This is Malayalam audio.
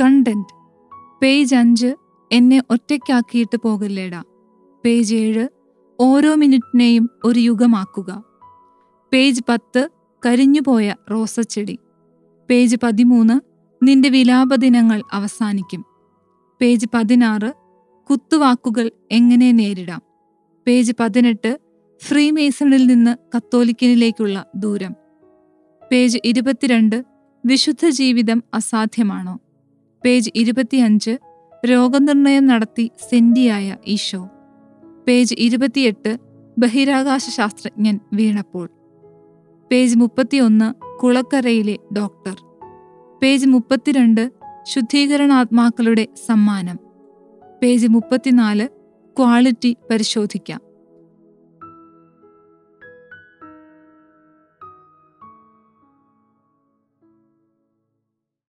കണ്ടന്റ് പേജ് അഞ്ച് എന്നെ ഒറ്റയ്ക്കാക്കിയിട്ട് പോകല്ലേടാ പേജ് ഏഴ് ഓരോ മിനിറ്റിനെയും ഒരു യുഗമാക്കുക പേജ് പത്ത് കരിഞ്ഞുപോയ റോസച്ചെടി പേജ് പതിമൂന്ന് നിന്റെ വിലാപദിനങ്ങൾ അവസാനിക്കും പേജ് പതിനാറ് കുത്തുവാക്കുകൾ എങ്ങനെ നേരിടാം പേജ് പതിനെട്ട് ഫ്രീമേസണിൽ നിന്ന് കത്തോലിക്കനിലേക്കുള്ള ദൂരം പേജ് ഇരുപത്തിരണ്ട് വിശുദ്ധ ജീവിതം അസാധ്യമാണോ പേജ് ഇരുപത്തിയഞ്ച് രോഗനിർണയം നടത്തി സെന്റിയായ ഈശോ പേജ് ഇരുപത്തിയെട്ട് ബഹിരാകാശ ശാസ്ത്രജ്ഞൻ വീണപ്പോൾ പേജ് മുപ്പത്തിയൊന്ന് കുളക്കരയിലെ ഡോക്ടർ പേജ് മുപ്പത്തിരണ്ട് ശുദ്ധീകരണാത്മാക്കളുടെ സമ്മാനം പേജ് മുപ്പത്തിനാല് ക്വാളിറ്റി പരിശോധിക്കാം